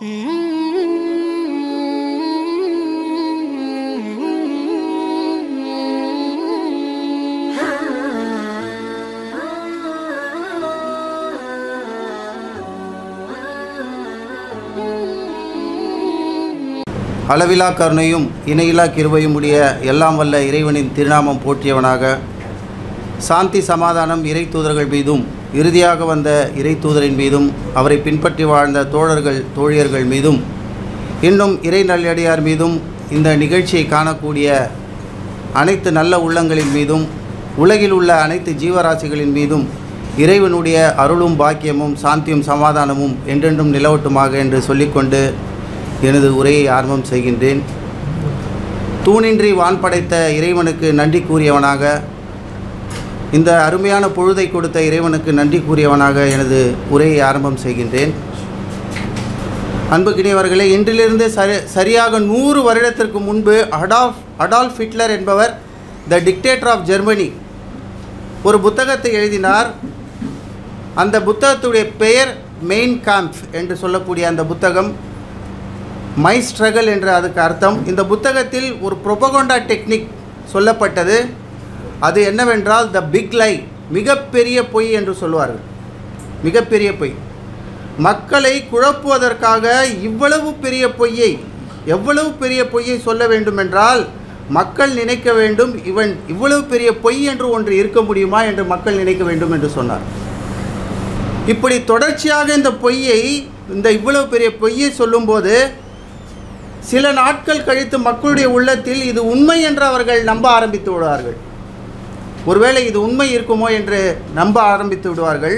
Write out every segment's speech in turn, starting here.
அளவிலா கருணையும் இணையிலா கிருபையும் உடைய எல்லாம் வல்ல இறைவனின் திருநாமம் போற்றியவனாக சாந்தி சமாதானம் இறை தூதர்கள் மீதும் இறுதியாக வந்த இறை தூதரின் மீதும் அவரை பின்பற்றி வாழ்ந்த தோழர்கள் தோழியர்கள் மீதும் இன்னும் இறை நல்லடியார் மீதும் இந்த நிகழ்ச்சியை காணக்கூடிய அனைத்து நல்ல உள்ளங்களின் மீதும் உலகில் உள்ள அனைத்து ஜீவராசிகளின் மீதும் இறைவனுடைய அருளும் பாக்கியமும் சாந்தியும் சமாதானமும் என்றென்றும் நிலவட்டுமாக என்று சொல்லிக்கொண்டு எனது உரையை ஆரம்பம் செய்கின்றேன் தூணின்றி வான் படைத்த இறைவனுக்கு நன்றி கூறியவனாக இந்த அருமையான பொழுதை கொடுத்த இறைவனுக்கு நன்றி கூறியவனாக எனது உரையை ஆரம்பம் செய்கின்றேன் அன்புக்கினியவர்களே இன்றிலிருந்து சரி சரியாக நூறு வருடத்திற்கு முன்பு அடால்ஃப் அடால்ஃப் ஹிட்லர் என்பவர் த டிக்டேட்டர் ஆஃப் ஜெர்மனி ஒரு புத்தகத்தை எழுதினார் அந்த புத்தகத்துடைய பெயர் மெயின் கேம்ப் என்று சொல்லக்கூடிய அந்த புத்தகம் மை ஸ்ட்ரகல் என்ற அதுக்கு அர்த்தம் இந்த புத்தகத்தில் ஒரு ப்ரொபகோண்டா டெக்னிக் சொல்லப்பட்டது அது என்னவென்றால் த பிக் லை மிகப்பெரிய பொய் என்று சொல்வார்கள் மிகப்பெரிய பொய் மக்களை குழப்புவதற்காக இவ்வளவு பெரிய பொய்யை எவ்வளவு பெரிய பொய்யை சொல்ல வேண்டுமென்றால் மக்கள் நினைக்க வேண்டும் இவன் இவ்வளவு பெரிய பொய் என்று ஒன்று இருக்க முடியுமா என்று மக்கள் நினைக்க வேண்டும் என்று சொன்னார் இப்படி தொடர்ச்சியாக இந்த பொய்யை இந்த இவ்வளவு பெரிய பொய்யை சொல்லும்போது சில நாட்கள் கழித்து மக்களுடைய உள்ளத்தில் இது உண்மை என்று அவர்கள் நம்ப ஆரம்பித்து விடுவார்கள் ஒருவேளை இது உண்மை இருக்குமோ என்று நம்ப ஆரம்பித்து விடுவார்கள்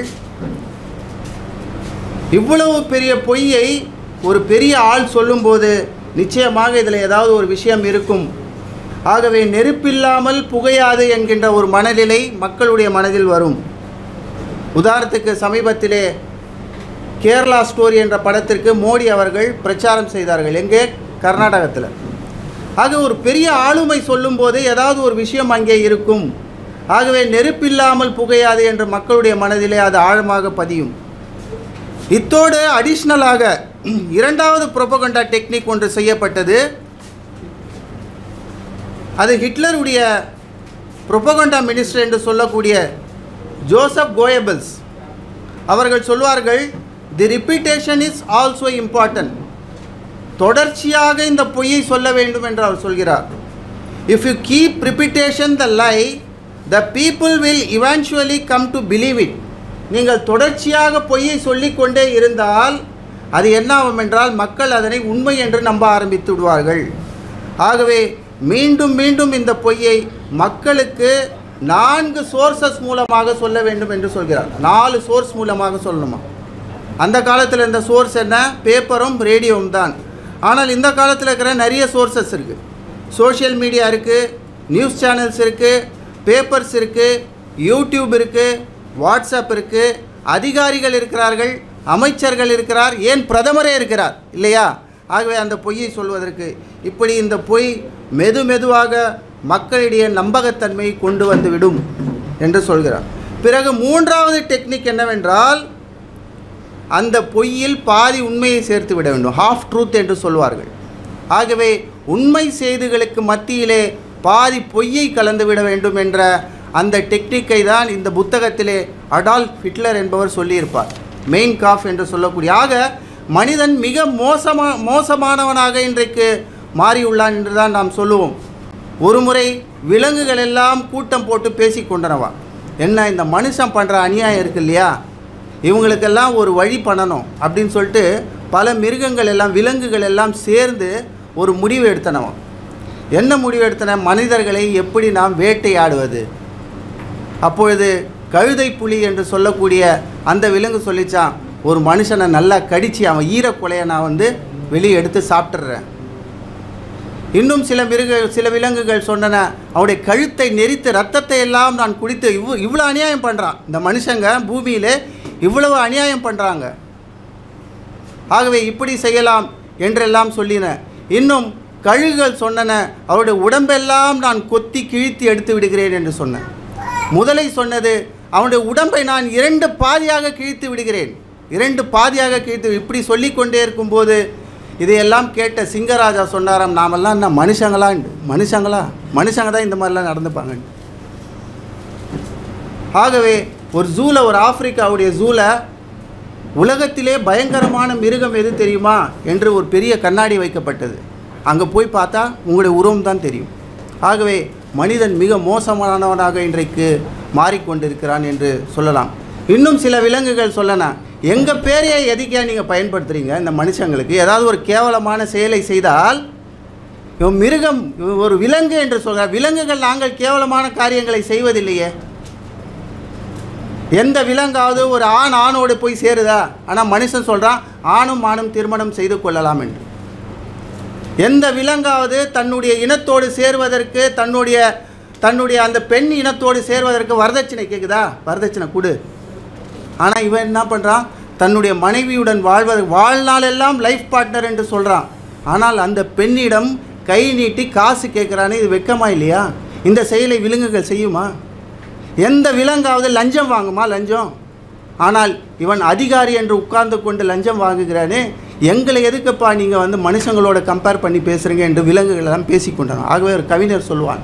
இவ்வளவு பெரிய பொய்யை ஒரு பெரிய ஆள் சொல்லும்போது நிச்சயமாக இதில் ஏதாவது ஒரு விஷயம் இருக்கும் ஆகவே நெருப்பில்லாமல் புகையாது என்கின்ற ஒரு மனநிலை மக்களுடைய மனதில் வரும் உதாரணத்துக்கு சமீபத்திலே கேரளா ஸ்டோரி என்ற படத்திற்கு மோடி அவர்கள் பிரச்சாரம் செய்தார்கள் எங்கே கர்நாடகத்தில் ஆக ஒரு பெரிய ஆளுமை சொல்லும்போது ஏதாவது ஒரு விஷயம் அங்கே இருக்கும் ஆகவே நெருப்பில்லாமல் புகையாது என்று மக்களுடைய மனதிலே அது ஆழமாக பதியும் இத்தோடு அடிஷ்னலாக இரண்டாவது புரோபகண்டா டெக்னிக் ஒன்று செய்யப்பட்டது அது ஹிட்லருடைய புரோபகண்டா மினிஸ்டர் என்று சொல்லக்கூடிய ஜோசப் கோயபல்ஸ் அவர்கள் சொல்வார்கள் the repetition is also important தொடர்ச்சியாக இந்த பொய்யை சொல்ல வேண்டும் என்று அவர் சொல்கிறார் if you keep repetition the lie the people will eventually come to believe it நீங்கள் தொடர்ச்சியாக பொய்யை சொல்லிக்கொண்டே இருந்தால் அது என்ன ஆகும் என்றால் மக்கள் அதனை உண்மை என்று நம்ப ஆரம்பித்து விடுவார்கள் ஆகவே மீண்டும் மீண்டும் இந்த பொய்யை மக்களுக்கு நான்கு சோர்சஸ் மூலமாக சொல்ல வேண்டும் என்று சொல்கிறார் நாலு சோர்ஸ் மூலமாக சொல்லணுமா அந்த காலத்தில் இந்த சோர்ஸ் என்ன பேப்பரும் ரேடியோவும் தான் ஆனால் இந்த காலத்தில் இருக்கிற நிறைய சோர்சஸ் இருக்குது சோஷியல் மீடியா இருக்குது நியூஸ் சேனல்ஸ் இருக்குது பேப்பர்ஸ் இருக்குது யூடியூப் இருக்குது வாட்ஸ்அப் இருக்குது அதிகாரிகள் இருக்கிறார்கள் அமைச்சர்கள் இருக்கிறார் ஏன் பிரதமரே இருக்கிறார் இல்லையா ஆகவே அந்த பொய்யை சொல்வதற்கு இப்படி இந்த பொய் மெது மெதுவாக மக்களிடையே நம்பகத்தன்மையை கொண்டு வந்துவிடும் என்று சொல்கிறார் பிறகு மூன்றாவது டெக்னிக் என்னவென்றால் அந்த பொய்யில் பாதி உண்மையை சேர்த்து விட வேண்டும் ஹாஃப் ட்ரூத் என்று சொல்வார்கள் ஆகவே உண்மை செய்திகளுக்கு மத்தியிலே பாதி பொய்யை கலந்துவிட வேண்டும் என்ற அந்த டெக்னிக்கை தான் இந்த புத்தகத்திலே அடால்ஃப் ஹிட்லர் என்பவர் சொல்லியிருப்பார் மெயின் காஃப் என்று சொல்லக்கூடிய ஆக மனிதன் மிக மோசமா மோசமானவனாக இன்றைக்கு மாறியுள்ளான் என்று தான் நாம் சொல்லுவோம் ஒருமுறை விலங்குகள் எல்லாம் கூட்டம் போட்டு பேசி கொண்டனவா என்ன இந்த மனுஷன் பண்ணுற அநியாயம் இருக்கு இல்லையா இவங்களுக்கெல்லாம் ஒரு வழி பண்ணணும் அப்படின்னு சொல்லிட்டு பல மிருகங்கள் எல்லாம் விலங்குகள் எல்லாம் சேர்ந்து ஒரு முடிவு எடுத்தனவாம் என்ன முடிவு எடுத்தன மனிதர்களை எப்படி நாம் வேட்டையாடுவது அப்பொழுது கழுதை புலி என்று சொல்லக்கூடிய அந்த விலங்கு சொல்லிச்சான் ஒரு மனுஷனை நல்லா கடித்து அவன் ஈரக்கொலையை நான் வந்து வெளியே எடுத்து சாப்பிட்றேன் இன்னும் சில மிருக சில விலங்குகள் சொன்னன அவனுடைய கழுத்தை நெரித்து ரத்தத்தை எல்லாம் நான் குடித்து இவ் இவ்வளோ அநியாயம் பண்ணுறான் இந்த மனுஷங்க பூமியில் இவ்வளவு அநியாயம் பண்ணுறாங்க ஆகவே இப்படி செய்யலாம் என்றெல்லாம் சொல்லின இன்னும் கழுகுகள் சொன்னன அவருடைய உடம்பெல்லாம் நான் கொத்தி கிழித்து எடுத்து விடுகிறேன் என்று சொன்னேன் முதலை சொன்னது அவனுடைய உடம்பை நான் இரண்டு பாதியாக கிழித்து விடுகிறேன் இரண்டு பாதியாக கிழித்து இப்படி சொல்லிக்கொண்டே இருக்கும்போது இதையெல்லாம் கேட்ட சிங்கராஜா சொன்னாராம் நாமெல்லாம் என்ன மனுஷங்களா மனுஷங்களா மனுஷங்க தான் இந்த மாதிரிலாம் நடந்துப்பாங்க ஆகவே ஒரு ஜூவில் ஒரு ஆப்பிரிக்காவுடைய ஜூவில் உலகத்திலே பயங்கரமான மிருகம் எது தெரியுமா என்று ஒரு பெரிய கண்ணாடி வைக்கப்பட்டது அங்கே போய் பார்த்தா உங்களுடைய உருவம் தான் தெரியும் ஆகவே மனிதன் மிக மோசமானவனாக இன்றைக்கு மாறிக்கொண்டிருக்கிறான் என்று சொல்லலாம் இன்னும் சில விலங்குகள் சொல்லலாம் எங்கள் பேரையே எதுக்கே நீங்கள் பயன்படுத்துகிறீங்க இந்த மனுஷங்களுக்கு ஏதாவது ஒரு கேவலமான செயலை செய்தால் இவன் மிருகம் இவன் ஒரு விலங்கு என்று சொல்கிறார் விலங்குகள் நாங்கள் கேவலமான காரியங்களை செய்வதில்லையே எந்த விலங்காவது ஒரு ஆண் ஆணோடு போய் சேருதா ஆனால் மனுஷன் சொல்கிறான் ஆணும் ஆணும் திருமணம் செய்து கொள்ளலாம் என்று எந்த விலங்காவது தன்னுடைய இனத்தோடு சேர்வதற்கு தன்னுடைய தன்னுடைய அந்த பெண் இனத்தோடு சேர்வதற்கு வரதட்சணை கேட்குதா வரதட்சணை கொடு ஆனால் இவன் என்ன பண்ணுறான் தன்னுடைய மனைவியுடன் வாழ்வது வாழ்நாளெல்லாம் லைஃப் பார்ட்னர் என்று சொல்கிறான் ஆனால் அந்த பெண்ணிடம் கை நீட்டி காசு கேட்குறானே இது வெக்கமா இல்லையா இந்த செயலை விலங்குகள் செய்யுமா எந்த விலங்காவது லஞ்சம் வாங்குமா லஞ்சம் ஆனால் இவன் அதிகாரி என்று உட்கார்ந்து கொண்டு லஞ்சம் வாங்குகிறானே எங்களை எதுக்குப்பா நீங்கள் வந்து மனுஷங்களோட கம்பேர் பண்ணி பேசுகிறீங்க என்று விலங்குகள் எல்லாம் பேசிக்கொண்டாங்க ஆகவே ஒரு கவிஞர் சொல்லுவான்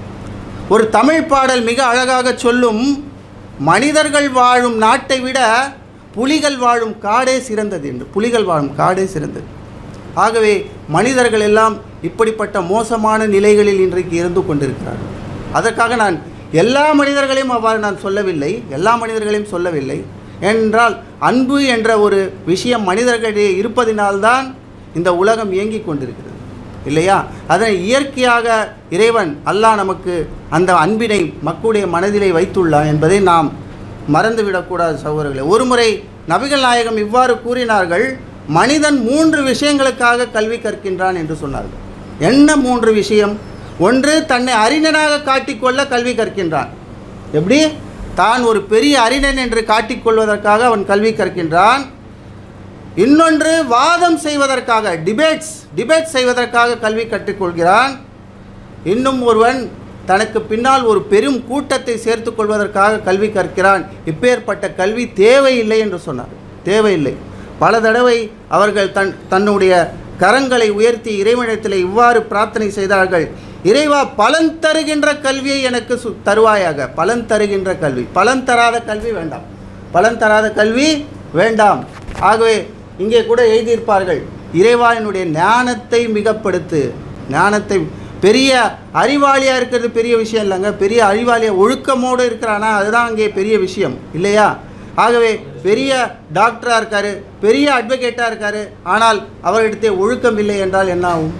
ஒரு தமிழ் பாடல் மிக அழகாக சொல்லும் மனிதர்கள் வாழும் நாட்டை விட புலிகள் வாழும் காடே சிறந்தது என்று புலிகள் வாழும் காடே சிறந்தது ஆகவே மனிதர்கள் எல்லாம் இப்படிப்பட்ட மோசமான நிலைகளில் இன்றைக்கு இருந்து கொண்டிருக்கிறார்கள் அதற்காக நான் எல்லா மனிதர்களையும் அவ்வாறு நான் சொல்லவில்லை எல்லா மனிதர்களையும் சொல்லவில்லை என்றால் அன்பு என்ற ஒரு விஷயம் மனிதர்களிடையே இருப்பதினால்தான் இந்த உலகம் இயங்கிக் கொண்டிருக்கிறது இல்லையா அதனை இயற்கையாக இறைவன் அல்லாஹ் நமக்கு அந்த அன்பினை மக்களுடைய மனதிலே வைத்துள்ளான் என்பதை நாம் மறந்துவிடக்கூடாது சகோதரர்களே ஒருமுறை நபிகள் நாயகம் இவ்வாறு கூறினார்கள் மனிதன் மூன்று விஷயங்களுக்காக கல்வி கற்கின்றான் என்று சொன்னார்கள் என்ன மூன்று விஷயம் ஒன்று தன்னை அறிஞனாக காட்டிக்கொள்ள கல்வி கற்கின்றான் எப்படி தான் ஒரு பெரிய அறிஞன் என்று காட்டிக்கொள்வதற்காக அவன் கல்வி கற்கின்றான் இன்னொன்று வாதம் செய்வதற்காக டிபேட்ஸ் டிபேட் செய்வதற்காக கல்வி கற்றுக்கொள்கிறான் இன்னும் ஒருவன் தனக்கு பின்னால் ஒரு பெரும் கூட்டத்தை சேர்த்து கொள்வதற்காக கல்வி கற்கிறான் இப்பேற்பட்ட கல்வி தேவையில்லை என்று சொன்னார் தேவையில்லை பல தடவை அவர்கள் தன் தன்னுடைய கரங்களை உயர்த்தி இறைவனிடத்தில் இவ்வாறு பிரார்த்தனை செய்தார்கள் இறைவா பலன் தருகின்ற கல்வியை எனக்கு சு தருவாயாக பலன் தருகின்ற கல்வி பலன் தராத கல்வி வேண்டாம் பலன் தராத கல்வி வேண்டாம் ஆகவே இங்கே கூட எழுதியிருப்பார்கள் இறைவா என்னுடைய ஞானத்தை மிகப்படுத்து ஞானத்தை பெரிய அறிவாளியாக இருக்கிறது பெரிய விஷயம் இல்லைங்க பெரிய அறிவாளியாக ஒழுக்கமோடு இருக்கிறானா அதுதான் அங்கே பெரிய விஷயம் இல்லையா ஆகவே பெரிய டாக்டராக இருக்கார் பெரிய அட்வொகேட்டாக இருக்கார் ஆனால் அவரிடத்தே ஒழுக்கம் இல்லை என்றால் என்ன ஆகும்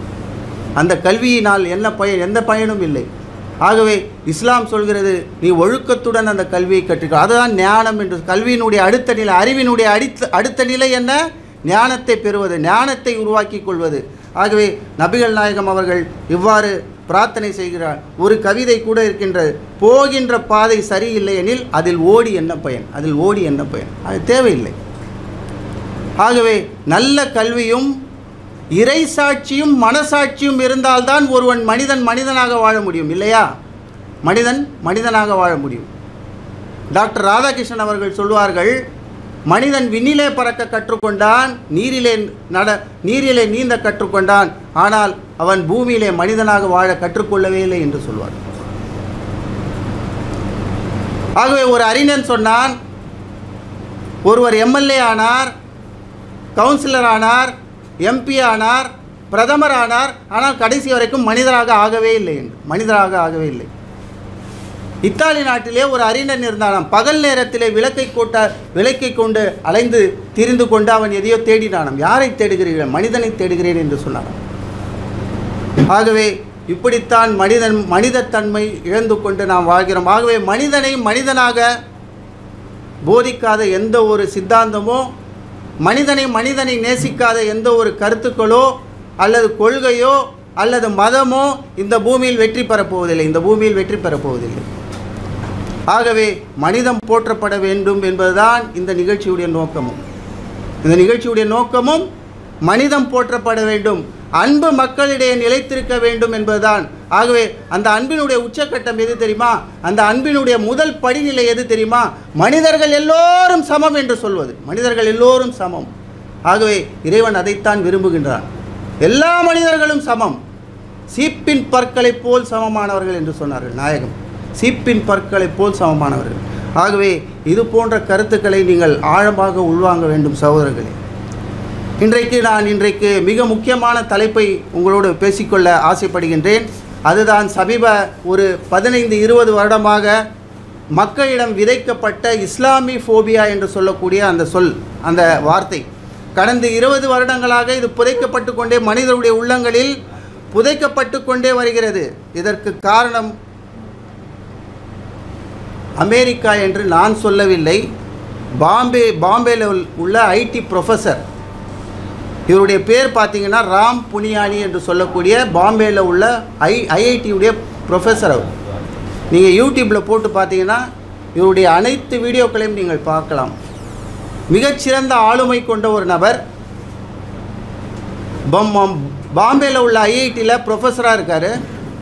அந்த கல்வியினால் என்ன பயன் எந்த பயனும் இல்லை ஆகவே இஸ்லாம் சொல்கிறது நீ ஒழுக்கத்துடன் அந்த கல்வியை கற்றுக்கோ அதுதான் ஞானம் என்று கல்வியினுடைய அடுத்த நிலை அறிவினுடைய அடித்த அடுத்த நிலை என்ன ஞானத்தை பெறுவது ஞானத்தை உருவாக்கி கொள்வது ஆகவே நபிகள் நாயகம் அவர்கள் இவ்வாறு பிரார்த்தனை செய்கிறார் ஒரு கவிதை கூட இருக்கின்றது போகின்ற பாதை சரியில்லை எனில் அதில் ஓடி என்ன பயன் அதில் ஓடி என்ன பயன் அது தேவையில்லை ஆகவே நல்ல கல்வியும் இறை சாட்சியும் மனசாட்சியும் இருந்தால்தான் ஒருவன் மனிதன் மனிதனாக வாழ முடியும் இல்லையா மனிதன் மனிதனாக வாழ முடியும் டாக்டர் ராதாகிருஷ்ணன் அவர்கள் சொல்வார்கள் மனிதன் விண்ணிலே பறக்க கற்றுக்கொண்டான் நீரிலே நட நீரிலே நீந்த கற்றுக்கொண்டான் ஆனால் அவன் பூமியிலே மனிதனாக வாழ கற்றுக்கொள்ளவே இல்லை என்று சொல்வார் ஆகவே ஒரு அறிஞன் சொன்னான் ஒருவர் எம்எல்ஏ ஆனார் கவுன்சிலர் ஆனார் எம்பி ஆனார் பிரதமர் ஆனார் ஆனால் கடைசி வரைக்கும் மனிதராக ஆகவே இல்லை என்று மனிதராக ஆகவே இல்லை இத்தாலி நாட்டிலே ஒரு அறிஞன் இருந்தானாம் பகல் நேரத்திலே விளக்கை கூட்ட விளக்கை கொண்டு அலைந்து திரிந்து கொண்டு அவன் எதையோ தேடினானாம் யாரை தேடுகிறீர்கள் மனிதனை தேடுகிறேன் என்று சொன்னானாம் ஆகவே இப்படித்தான் மனிதன் மனிதத்தன்மை இழந்து கொண்டு நாம் வாழ்கிறோம் ஆகவே மனிதனை மனிதனாக போதிக்காத எந்த ஒரு சித்தாந்தமோ மனிதனை மனிதனை நேசிக்காத எந்த ஒரு கருத்துக்களோ அல்லது கொள்கையோ அல்லது மதமோ இந்த பூமியில் வெற்றி பெறப் போவதில்லை இந்த பூமியில் வெற்றி பெறப் போவதில்லை ஆகவே மனிதம் போற்றப்பட வேண்டும் என்பதுதான் இந்த நிகழ்ச்சியுடைய நோக்கமும் இந்த நிகழ்ச்சியுடைய நோக்கமும் மனிதம் போற்றப்பட வேண்டும் அன்பு மக்களிடையே நிலைத்திருக்க வேண்டும் என்பதுதான் ஆகவே அந்த அன்பினுடைய உச்சக்கட்டம் எது தெரியுமா அந்த அன்பினுடைய முதல் படிநிலை எது தெரியுமா மனிதர்கள் எல்லோரும் சமம் என்று சொல்வது மனிதர்கள் எல்லோரும் சமம் ஆகவே இறைவன் அதைத்தான் விரும்புகின்றான் எல்லா மனிதர்களும் சமம் சீப்பின் பற்களைப் போல் சமமானவர்கள் என்று சொன்னார்கள் நாயகம் சீப்பின் பற்களைப் போல் சமமானவர்கள் ஆகவே இது போன்ற கருத்துக்களை நீங்கள் ஆழமாக உள்வாங்க வேண்டும் சகோதரர்களே இன்றைக்கு நான் இன்றைக்கு மிக முக்கியமான தலைப்பை உங்களோடு பேசிக்கொள்ள ஆசைப்படுகின்றேன் அதுதான் சமீப ஒரு பதினைந்து இருபது வருடமாக மக்களிடம் விதைக்கப்பட்ட இஸ்லாமி ஃபோபியா என்று சொல்லக்கூடிய அந்த சொல் அந்த வார்த்தை கடந்த இருபது வருடங்களாக இது புதைக்கப்பட்டு கொண்டே மனிதருடைய உள்ளங்களில் புதைக்கப்பட்டு கொண்டே வருகிறது இதற்கு காரணம் அமெரிக்கா என்று நான் சொல்லவில்லை பாம்பே பாம்பேல உள்ள ஐடி ப்ரொஃபஸர் இவருடைய பேர் பார்த்தீங்கன்னா ராம் புனியானி என்று சொல்லக்கூடிய பாம்பேயில் உள்ள ஐ ஐஐடியுடைய ப்ரொஃபஸர் அவர் நீங்கள் யூடியூப்பில் போட்டு பார்த்தீங்கன்னா இவருடைய அனைத்து வீடியோக்களையும் நீங்கள் பார்க்கலாம் மிகச்சிறந்த ஆளுமை கொண்ட ஒரு நபர் பம் பாம்பேயில் உள்ள ஐஐடியில் ப்ரொஃபஸராக இருக்கார்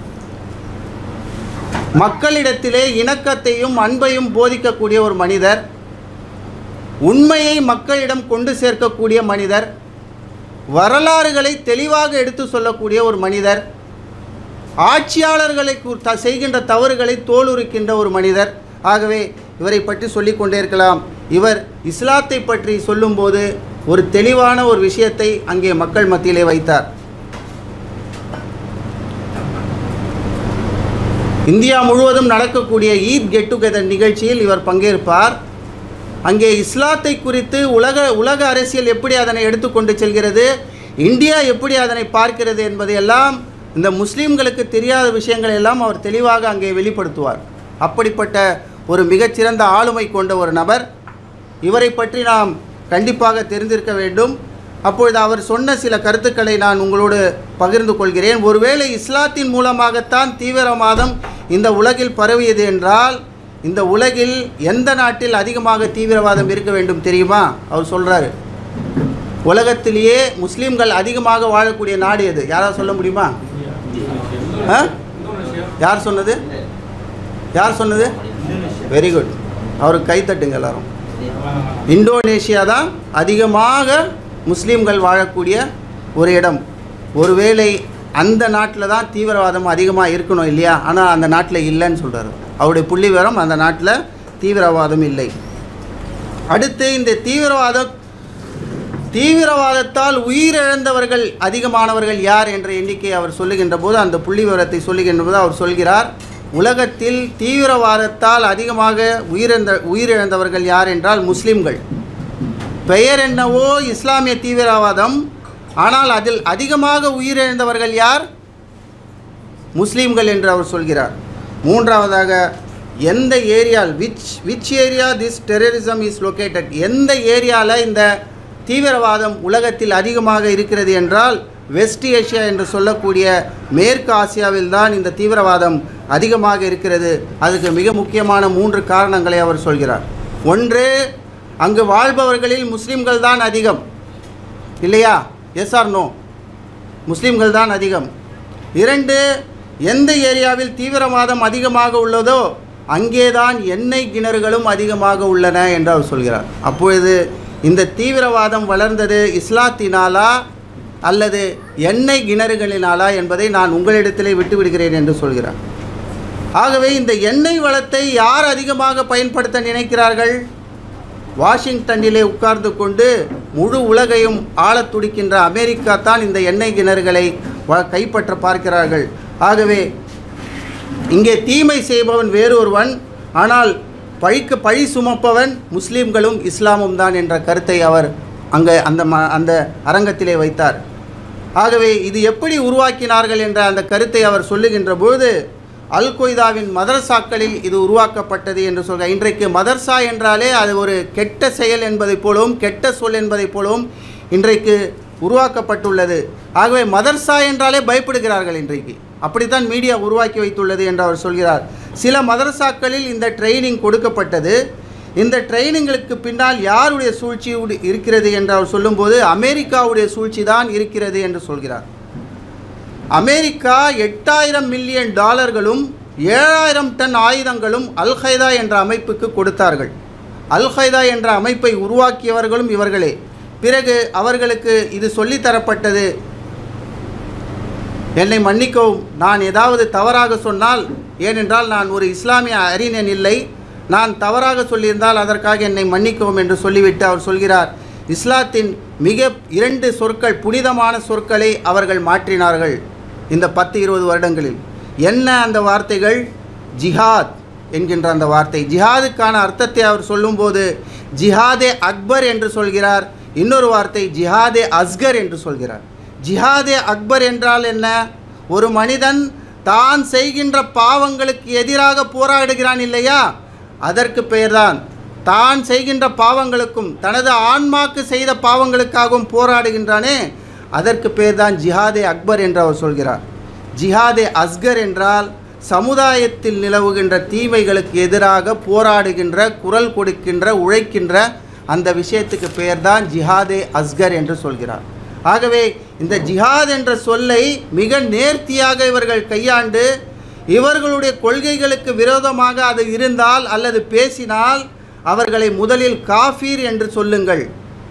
மக்களிடத்திலே இணக்கத்தையும் அன்பையும் போதிக்கக்கூடிய ஒரு மனிதர் உண்மையை மக்களிடம் கொண்டு சேர்க்கக்கூடிய மனிதர் வரலாறுகளை தெளிவாக எடுத்து சொல்லக்கூடிய ஒரு மனிதர் ஆட்சியாளர்களை கு- த- செய்கின்ற தவறுகளை தோலுரிக்கின்ற ஒரு மனிதர் ஆகவே இவரை பற்றி சொல்லிக் கொண்டே இருக்கலாம் இவர் இஸ்லாத்தை பற்றி சொல்லும்போது ஒரு தெளிவான ஒரு விஷயத்தை அங்கே மக்கள் மத்தியிலே வைத்தார் இந்தியா முழுவதும் நடக்கக்கூடிய ஈத் கெட் டுகெதர் நிகழ்ச்சியில் இவர் பங்கேற்பார் அங்கே இஸ்லாத்தை குறித்து உலக உலக அரசியல் எப்படி அதனை எடுத்துக்கொண்டு செல்கிறது இந்தியா எப்படி அதனை பார்க்கிறது என்பதையெல்லாம் இந்த முஸ்லீம்களுக்கு தெரியாத விஷயங்களை எல்லாம் அவர் தெளிவாக அங்கே வெளிப்படுத்துவார் அப்படிப்பட்ட ஒரு மிகச்சிறந்த ஆளுமை கொண்ட ஒரு நபர் இவரை பற்றி நாம் கண்டிப்பாக தெரிந்திருக்க வேண்டும் அப்பொழுது அவர் சொன்ன சில கருத்துக்களை நான் உங்களோடு பகிர்ந்து கொள்கிறேன் ஒருவேளை இஸ்லாத்தின் மூலமாகத்தான் தீவிரவாதம் இந்த உலகில் பரவியது என்றால் இந்த உலகில் எந்த நாட்டில் அதிகமாக தீவிரவாதம் இருக்க வேண்டும் தெரியுமா அவர் சொல்கிறாரு உலகத்திலேயே முஸ்லீம்கள் அதிகமாக வாழக்கூடிய நாடு எது யாராவது சொல்ல முடியுமா ஆ? யார் சொன்னது யார் சொன்னது வெரி குட் அவருக்கு கைத்தட்டுங்க எல்லாரும் இந்தோனேஷியா தான் அதிகமாக முஸ்லீம்கள் வாழக்கூடிய ஒரு இடம் ஒருவேளை அந்த நாட்டில் தான் தீவிரவாதம் அதிகமாக இருக்கணும் இல்லையா ஆனால் அந்த நாட்டில் இல்லைன்னு சொல்கிறாரு அவருடைய புள்ளி விவரம் அந்த நாட்டில் தீவிரவாதம் இல்லை அடுத்து இந்த தீவிரவாதம் தீவிரவாதத்தால் உயிரிழந்தவர்கள் அதிகமானவர்கள் யார் என்ற எண்ணிக்கை அவர் சொல்லுகின்ற போது அந்த புள்ளி விவரத்தை சொல்லுகின்ற போது அவர் சொல்கிறார் உலகத்தில் தீவிரவாதத்தால் அதிகமாக உயிரிழந்த உயிரிழந்தவர்கள் யார் என்றால் முஸ்லிம்கள் பெயர் என்னவோ இஸ்லாமிய தீவிரவாதம் ஆனால் அதில் அதிகமாக உயிரிழந்தவர்கள் யார் முஸ்லீம்கள் என்று அவர் சொல்கிறார் மூன்றாவதாக எந்த ஏரியால் which which area this terrorism is located எந்த ஏரியாவில் இந்த தீவிரவாதம் உலகத்தில் அதிகமாக இருக்கிறது என்றால் வெஸ்ட் ஏஷியா என்று சொல்லக்கூடிய மேற்கு ஆசியாவில் தான் இந்த தீவிரவாதம் அதிகமாக இருக்கிறது அதுக்கு மிக முக்கியமான மூன்று காரணங்களை அவர் சொல்கிறார் ஒன்று அங்கு வாழ்பவர்களில் முஸ்லிம்கள் தான் அதிகம் இல்லையா எஸ் ஆர் நோ முஸ்லிம்கள் தான் அதிகம் இரண்டு எந்த ஏரியாவில் தீவிரவாதம் அதிகமாக உள்ளதோ அங்கேதான் எண்ணெய் கிணறுகளும் அதிகமாக உள்ளன என்று அவர் சொல்கிறார் அப்பொழுது இந்த தீவிரவாதம் வளர்ந்தது இஸ்லாத்தினாலா அல்லது எண்ணெய் கிணறுகளினாலா என்பதை நான் உங்களிடத்திலே விட்டுவிடுகிறேன் என்று சொல்கிறார் ஆகவே இந்த எண்ணெய் வளத்தை யார் அதிகமாக பயன்படுத்த நினைக்கிறார்கள் வாஷிங்டனிலே உட்கார்ந்து கொண்டு முழு உலகையும் ஆளத் துடிக்கின்ற அமெரிக்கா தான் இந்த எண்ணெய் கிணறுகளை வ- கைப்பற்ற பார்க்கிறார்கள் ஆகவே இங்கே தீமை செய்பவன் வேறொருவன் ஆனால் பழிக்கு பழி சுமப்பவன் முஸ்லீம்களும் இஸ்லாமும் தான் என்ற கருத்தை அவர் அங்கே அந்த ம அந்த அரங்கத்திலே வைத்தார் ஆகவே இது எப்படி உருவாக்கினார்கள் என்ற அந்த கருத்தை அவர் சொல்லுகின்ற பொழுது அல் கொய்தாவின் மதரசாக்களில் இது உருவாக்கப்பட்டது என்று சொல்க இன்றைக்கு மதர்சா என்றாலே அது ஒரு கெட்ட செயல் என்பதைப் போலவும் கெட்ட சொல் என்பதைப் போலவும் இன்றைக்கு உருவாக்கப்பட்டுள்ளது ஆகவே மதர்சா என்றாலே பயப்படுகிறார்கள் இன்றைக்கு அப்படித்தான் மீடியா உருவாக்கி வைத்துள்ளது என்று அவர் சொல்கிறார் சில மதரசாக்களில் இந்த ட்ரைனிங் கொடுக்கப்பட்டது இந்த ட்ரைனிங்களுக்கு பின்னால் யாருடைய சூழ்ச்சி உடு- இருக்கிறது என்று அவர் சொல்லும்போது அமெரிக்காவுடைய சூழ்ச்சி தான் இருக்கிறது என்று சொல்கிறார் அமெரிக்கா எட்டாயிரம் மில்லியன் டாலர்களும் ஏழாயிரம் டன் ஆயுதங்களும் அல் ஹைதா என்ற அமைப்புக்கு கொடுத்தார்கள் அல் ஹைதா என்ற அமைப்பை உருவாக்கியவர்களும் இவர்களே பிறகு அவர்களுக்கு இது சொல்லித்தரப்பட்டது என்னை மன்னிக்கவும் நான் ஏதாவது தவறாக சொன்னால் ஏனென்றால் நான் ஒரு இஸ்லாமிய அறிஞன் இல்லை நான் தவறாக சொல்லியிருந்தால் அதற்காக என்னை மன்னிக்கவும் என்று சொல்லிவிட்டு அவர் சொல்கிறார் இஸ்லாத்தின் மிக இரண்டு சொற்கள் புனிதமான சொற்களை அவர்கள் மாற்றினார்கள் இந்த பத்து இருபது வருடங்களில் என்ன அந்த வார்த்தைகள் ஜிஹாத் என்கின்ற அந்த வார்த்தை ஜிஹாதுக்கான அர்த்தத்தை அவர் சொல்லும்போது ஜிஹாதே அக்பர் என்று சொல்கிறார் இன்னொரு வார்த்தை ஜிஹாதே அஸ்கர் என்று சொல்கிறார் ஜிஹாதே அக்பர் என்றால் என்ன ஒரு மனிதன் தான் செய்கின்ற பாவங்களுக்கு எதிராக போராடுகிறான் இல்லையா அதற்கு பெயர்தான் தான் செய்கின்ற பாவங்களுக்கும் தனது ஆன்மாக்கு செய்த பாவங்களுக்காகவும் போராடுகின்றானே அதற்கு பெயர்தான் ஜிஹாதே அக்பர் என்று அவர் சொல்கிறார் ஜிஹாதே அஸ்கர் என்றால் சமுதாயத்தில் நிலவுகின்ற தீமைகளுக்கு எதிராக போராடுகின்ற குரல் கொடுக்கின்ற உழைக்கின்ற அந்த விஷயத்துக்கு பெயர்தான் ஜிஹாதே அஸ்கர் என்று சொல்கிறார் ஆகவே இந்த ஜிஹாத் என்ற சொல்லை மிக நேர்த்தியாக இவர்கள் கையாண்டு இவர்களுடைய கொள்கைகளுக்கு விரோதமாக அது இருந்தால் அல்லது பேசினால் அவர்களை முதலில் காஃபீர் என்று சொல்லுங்கள்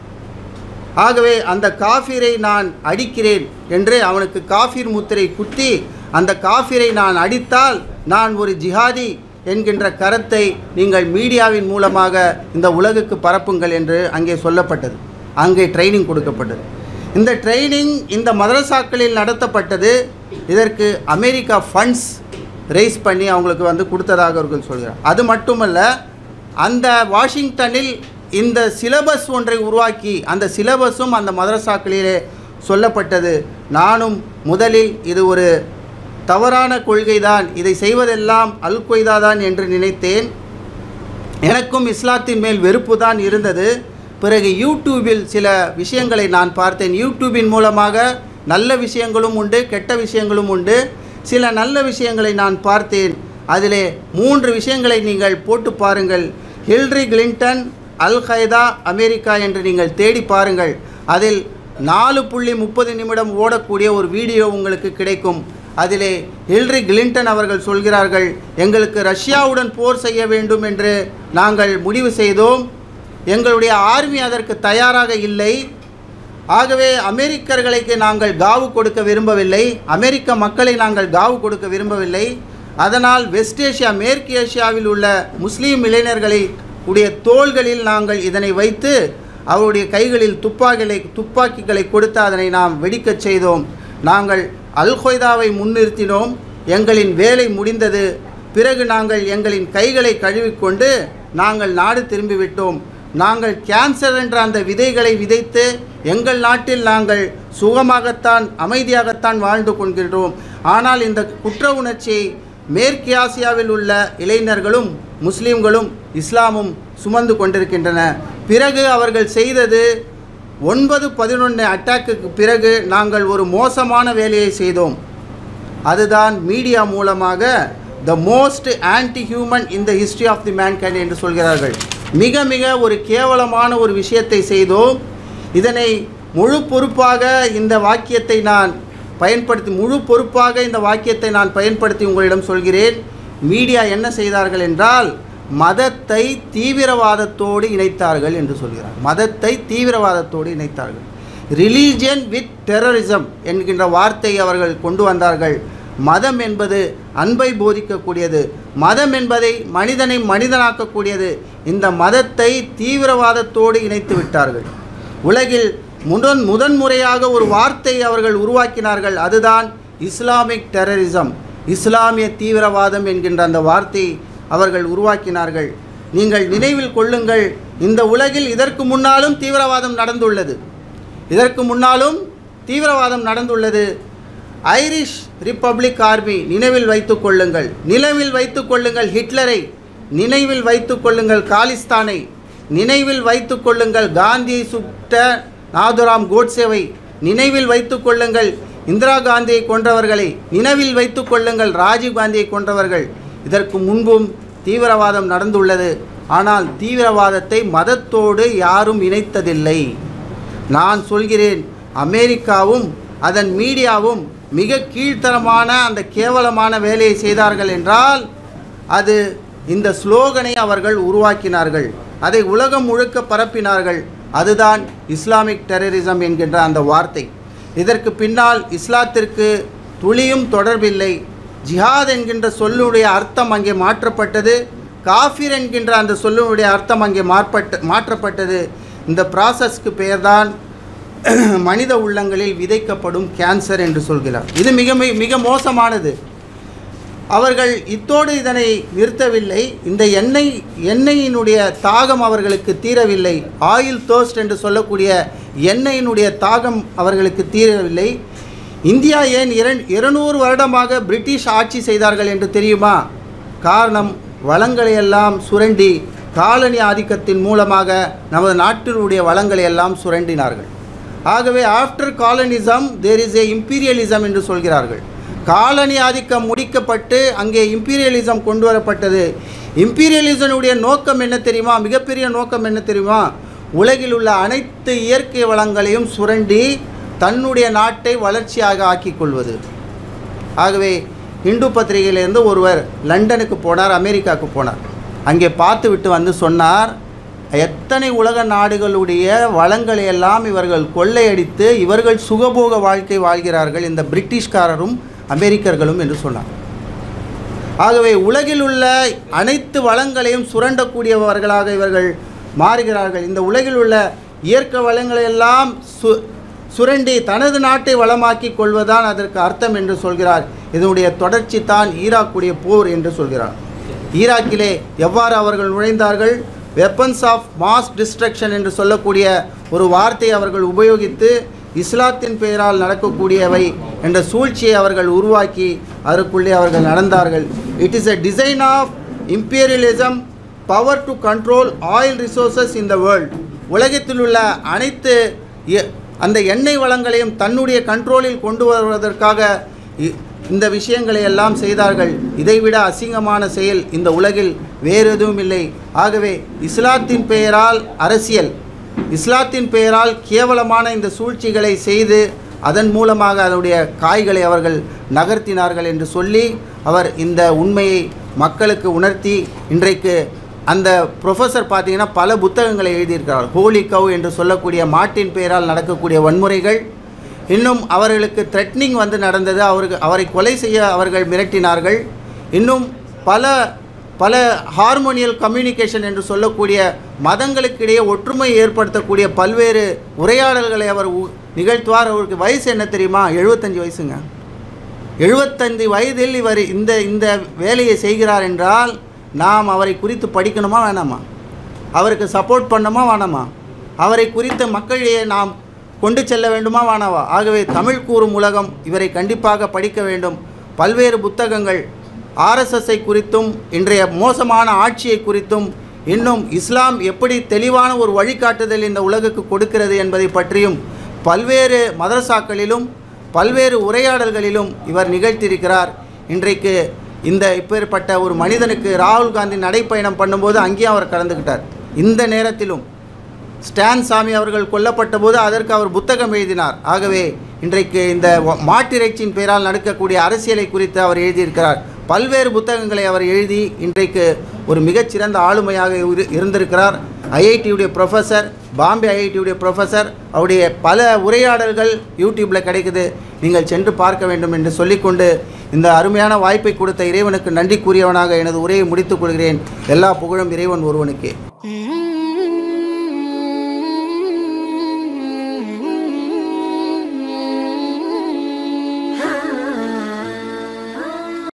ஆகவே அந்த காஃபீரை நான் அடிக்கிறேன் என்று அவனுக்கு காஃபீர் முத்திரை குத்தி அந்த காஃபீரை நான் அடித்தால் நான் ஒரு ஜிஹாதி என்கின்ற கருத்தை நீங்கள் மீடியாவின் மூலமாக இந்த உலகுக்கு பரப்புங்கள் என்று அங்கே சொல்லப்பட்டது அங்கே ட்ரைனிங் கொடுக்கப்பட்டது இந்த ட்ரைனிங் இந்த மதரசாக்களில் நடத்தப்பட்டது இதற்கு அமெரிக்கா ஃபண்ட்ஸ் ரைஸ் பண்ணி அவங்களுக்கு வந்து கொடுத்ததாக அவர்கள் சொல்கிறார் அது மட்டுமல்ல அந்த வாஷிங்டனில் இந்த சிலபஸ் ஒன்றை உருவாக்கி அந்த சிலபஸும் அந்த மதரசாக்களிலே சொல்லப்பட்டது நானும் முதலில் இது ஒரு தவறான கொள்கைதான் இதை செய்வதெல்லாம் அல் கொய்தா தான் என்று நினைத்தேன் எனக்கும் இஸ்லாத்தின் மேல் வெறுப்பு தான் இருந்தது பிறகு யூடியூபில் சில விஷயங்களை நான் பார்த்தேன் யூடியூபின் மூலமாக நல்ல விஷயங்களும் உண்டு கெட்ட விஷயங்களும் உண்டு சில நல்ல விஷயங்களை நான் பார்த்தேன் அதிலே மூன்று விஷயங்களை நீங்கள் போட்டு பாருங்கள் ஹில்ரி கிளின்டன் அல் ஹைதா அமெரிக்கா என்று நீங்கள் தேடி பாருங்கள் அதில் நாலு புள்ளி முப்பது நிமிடம் ஓடக்கூடிய ஒரு வீடியோ உங்களுக்கு கிடைக்கும் அதிலே ஹில்ரி கிளின்டன் அவர்கள் சொல்கிறார்கள் எங்களுக்கு ரஷ்யாவுடன் போர் செய்ய வேண்டும் என்று நாங்கள் முடிவு செய்தோம் எங்களுடைய ஆர்மி அதற்கு தயாராக இல்லை ஆகவே அமெரிக்கர்களுக்கு நாங்கள் காவு கொடுக்க விரும்பவில்லை அமெரிக்க மக்களை நாங்கள் காவு கொடுக்க விரும்பவில்லை அதனால் வெஸ்ட் ஏஷியா மேற்கு ஏசியாவில் உள்ள முஸ்லீம் இளைஞர்களை உடைய தோள்களில் நாங்கள் இதனை வைத்து அவருடைய கைகளில் துப்பாக்கிகளை துப்பாக்கிகளை கொடுத்து அதனை நாம் வெடிக்கச் செய்தோம் நாங்கள் அல் கொய்தாவை முன்னிறுத்தினோம் எங்களின் வேலை முடிந்தது பிறகு நாங்கள் எங்களின் கைகளை கழுவிக்கொண்டு நாங்கள் நாடு திரும்பிவிட்டோம் நாங்கள் கேன்சர் என்ற அந்த விதைகளை விதைத்து எங்கள் நாட்டில் நாங்கள் சுகமாகத்தான் அமைதியாகத்தான் வாழ்ந்து கொள்கின்றோம் ஆனால் இந்த குற்ற உணர்ச்சியை மேற்கு ஆசியாவில் உள்ள இளைஞர்களும் முஸ்லீம்களும் இஸ்லாமும் சுமந்து கொண்டிருக்கின்றன பிறகு அவர்கள் செய்தது ஒன்பது பதினொன்று அட்டாக்குக்கு பிறகு நாங்கள் ஒரு மோசமான வேலையை செய்தோம் அதுதான் மீடியா மூலமாக the most anti human in the history of the mankind என்று சொல்கிறார்கள் மிக மிக ஒரு கேவலமான ஒரு விஷயத்தை செய்தோம் இதனை முழு பொறுப்பாக இந்த வாக்கியத்தை நான் பயன்படுத்தி முழு பொறுப்பாக இந்த வாக்கியத்தை நான் பயன்படுத்தி உங்களிடம் சொல்கிறேன் மீடியா என்ன செய்தார்கள் என்றால் மதத்தை தீவிரவாதத்தோடு இணைத்தார்கள் என்று சொல்கிறார் மதத்தை தீவிரவாதத்தோடு இணைத்தார்கள் ரிலீஜியன் வித் டெரரிசம் என்கின்ற வார்த்தை அவர்கள் கொண்டு வந்தார்கள் மதம் என்பது அன்பை போதிக்கக்கூடியது மதம் என்பதை மனிதனை மனிதனாக்கக்கூடியது இந்த மதத்தை தீவிரவாதத்தோடு இணைத்து விட்டார்கள் உலகில் முதன் முதன்முறையாக ஒரு வார்த்தை அவர்கள் உருவாக்கினார்கள் அதுதான் இஸ்லாமிக் டெரரிசம் இஸ்லாமிய தீவிரவாதம் என்கின்ற அந்த வார்த்தையை அவர்கள் உருவாக்கினார்கள் நீங்கள் நினைவில் கொள்ளுங்கள் இந்த உலகில் இதற்கு முன்னாலும் தீவிரவாதம் நடந்துள்ளது இதற்கு முன்னாலும் தீவிரவாதம் நடந்துள்ளது ஐரிஷ் ரிப்பப்ளிக் ஆர்மி நினைவில் வைத்துக் கொள்ளுங்கள் நினைவில் வைத்துக் கொள்ளுங்கள் ஹிட்லரை நினைவில் வைத்துக் கொள்ளுங்கள் காலிஸ்தானை நினைவில் வைத்துக் கொள்ளுங்கள் காந்தியை சுட்ட நாதுராம் கோட்சேவை நினைவில் வைத்துக் கொள்ளுங்கள் இந்திரா காந்தியை கொன்றவர்களை நினைவில் வைத்துக் கொள்ளுங்கள் ராஜீவ் காந்தியை கொன்றவர்கள் இதற்கு முன்பும் தீவிரவாதம் நடந்துள்ளது ஆனால் தீவிரவாதத்தை மதத்தோடு யாரும் இணைத்ததில்லை நான் சொல்கிறேன் அமெரிக்காவும் அதன் மீடியாவும் மிக கீழ்த்தரமான அந்த கேவலமான வேலையை செய்தார்கள் என்றால் அது இந்த ஸ்லோகனை அவர்கள் உருவாக்கினார்கள் அதை உலகம் முழுக்க பரப்பினார்கள் அதுதான் இஸ்லாமிக் டெரரிசம் என்கின்ற அந்த வார்த்தை இதற்கு பின்னால் இஸ்லாத்திற்கு துளியும் தொடர்பில்லை ஜிஹாத் என்கின்ற சொல்லுடைய அர்த்தம் அங்கே மாற்றப்பட்டது காஃபிர் என்கின்ற அந்த சொல்லுடைய அர்த்தம் அங்கே மாற்பட்ட மாற்றப்பட்டது இந்த ப்ராசஸ்க்கு பெயர்தான் மனித உள்ளங்களில் விதைக்கப்படும் கேன்சர் என்று சொல்கிறார் இது மிக மி- மிக மோசமானது அவர்கள் இத்தோடு இதனை நிறுத்தவில்லை இந்த எண்ணெய் எண்ணெயினுடைய தாகம் அவர்களுக்கு தீரவில்லை ஆயில் தோஸ்ட் என்று சொல்லக்கூடிய எண்ணெயினுடைய தாகம் அவர்களுக்கு தீரவில்லை இந்தியா ஏன் இரண் இருநூறு வருடமாக பிரிட்டிஷ் ஆட்சி செய்தார்கள் என்று தெரியுமா காரணம் வளங்களை எல்லாம் சுரண்டி காலனி ஆதிக்கத்தின் மூலமாக நமது நாட்டினுடைய வளங்களை எல்லாம் சுரண்டினார்கள் ஆகவே after colonialism there is a imperialism என்று சொல்கிறார்கள் காலனி ஆதிக்கம் முடிக்கப்பட்டு அங்கே இம்பீரியலிசம் கொண்டு வரப்பட்டது இம்பீரியலிசனுடைய நோக்கம் என்ன தெரியுமா மிகப்பெரிய நோக்கம் என்ன தெரியுமா உலகில் உள்ள அனைத்து இயற்கை வளங்களையும் சுரண்டி தன்னுடைய நாட்டை வளர்ச்சியாக ஆக்கிக் கொள்வது ஆகவே இந்து பத்திரிகையிலிருந்து ஒருவர் லண்டனுக்கு போனார் அமெரிக்காவுக்கு போனார் அங்கே பார்த்து விட்டு வந்து சொன்னார் எத்தனை உலக நாடுகளுடைய வளங்களை எல்லாம் இவர்கள் கொள்ளையடித்து இவர்கள் சுகபோக வாழ்க்கை வாழ்கிறார்கள் இந்த பிரிட்டிஷ்காரரும் அமெரிக்கர்களும் என்று சொன்னார் ஆகவே உலகில் உள்ள அனைத்து வளங்களையும் சுரண்டக்கூடியவர்களாக இவர்கள் மாறுகிறார்கள் இந்த உலகில் உள்ள இயற்கை வளங்களை எல்லாம் சு சுரண்டி தனது நாட்டை வளமாக்கி கொள்வதுதான் அதற்கு அர்த்தம் என்று சொல்கிறார் இதனுடைய தொடர்ச்சி தான் ஈராக்குடைய போர் என்று சொல்கிறார் ஈராக்கிலே எவ்வாறு அவர்கள் நுழைந்தார்கள் வெப்பன்ஸ் ஆஃப் மாஸ் டிஸ்ட்ரக்ஷன் என்று சொல்லக்கூடிய ஒரு வார்த்தையை அவர்கள் உபயோகித்து இஸ்லாத்தின் பெயரால் நடக்கக்கூடியவை என்ற சூழ்ச்சியை அவர்கள் உருவாக்கி அதற்குள்ளே அவர்கள் நடந்தார்கள் it is a design of imperialism power to control oil resources in the world உலகத்தில் உள்ள அனைத்து எ- அந்த எண்ணெய் வளங்களையும் தன்னுடைய கண்ட்ரோலில் கொண்டு வருவதற்காக இ- இந்த விஷயங்களை எல்லாம் செய்தார்கள் இதைவிட அசிங்கமான செயல் இந்த உலகில் வேறு எதுவும் இல்லை ஆகவே இஸ்லாத்தின் பெயரால் அரசியல் இஸ்லாத்தின் பெயரால் கேவலமான இந்த சூழ்ச்சிகளை செய்து அதன் மூலமாக அதனுடைய காய்களை அவர்கள் நகர்த்தினார்கள் என்று சொல்லி அவர் இந்த உண்மையை மக்களுக்கு உணர்த்தி இன்றைக்கு அந்த ப்ரொஃபஸர் பார்த்தீங்கன்னா பல புத்தகங்களை எழுதியிருக்கிறார் ஹோலி கவ் என்று சொல்லக்கூடிய மாட்டின் பெயரால் நடக்கக்கூடிய வன்முறைகள் இன்னும் அவர்களுக்கு த்ரெட்னிங் வந்து நடந்தது அவருக்கு அவரை கொலை செய்ய அவர்கள் மிரட்டினார்கள் இன்னும் பல பல ஹார்மோனியல் கம்யூனிகேஷன் என்று சொல்லக்கூடிய மதங்களுக்கிடையே ஒற்றுமை ஏற்படுத்தக்கூடிய பல்வேறு உரையாடல்களை அவர் உ- நிகழ்த்துவார் அவருக்கு வயசு என்ன தெரியுமா எழுபத்தஞ்சு வயசுங்க எழுபத்தைந்து வயதில் இவர் இந்த இந்த வேலையை செய்கிறார் என்றால் நாம் அவரை குறித்து படிக்கணுமா வேணாமா அவருக்கு சப்போர்ட் பண்ணணுமா வேணாமா அவரை குறித்த மக்களிடையே நாம் கொண்டு செல்ல வேண்டுமா வேணாவா ஆகவே தமிழ் கூறும் உலகம் இவரை கண்டிப்பாக படிக்க வேண்டும் பல்வேறு புத்தகங்கள் ஆர்எஸ்எஸ்ஐ குறித்தும் இன்றைய மோசமான ஆட்சியை குறித்தும் இன்னும் இஸ்லாம் எப்படி தெளிவான ஒரு வழிகாட்டுதல் இந்த உலகுக்கு கொடுக்கிறது என்பதை பற்றியும் பல்வேறு மதரசாக்களிலும் பல்வேறு உரையாடல்களிலும் இவர் நிகழ்த்தியிருக்கிறார் இன்றைக்கு இந்த இப்பேற்பட்ட ஒரு மனிதனுக்கு ராகுல் காந்தி நடைப்பயணம் பண்ணும்போது அங்கேயும் அவர் கலந்துக்கிட்டார் இந்த நேரத்திலும் ஸ்டான் சாமி அவர்கள் கொல்லப்பட்ட போது அதற்கு அவர் புத்தகம் எழுதினார் ஆகவே இன்றைக்கு இந்த வ- மாட்டிறைச்சியின் பெயரால் நடக்கக்கூடிய அரசியலை குறித்து அவர் எழுதியிருக்கிறார் பல்வேறு புத்தகங்களை அவர் எழுதி இன்றைக்கு ஒரு மிகச்சிறந்த ஆளுமையாக இரு- இருந்திருக்கிறார் ஐஐடியுடைய ப்ரொஃபஸர் பாம்பே ஐஐடியுடைய ப்ரொஃபஸர் அவருடைய பல உரையாடல்கள் யூடியூப்பில் கிடைக்குது நீங்கள் சென்று பார்க்க வேண்டும் என்று சொல்லிக்கொண்டு இந்த அருமையான வாய்ப்பை கொடுத்த இறைவனுக்கு நன்றி கூறியவனாக எனது உரையை முடித்துக் கொள்கிறேன் எல்லா புகழும் இறைவன் ஒருவனுக்கே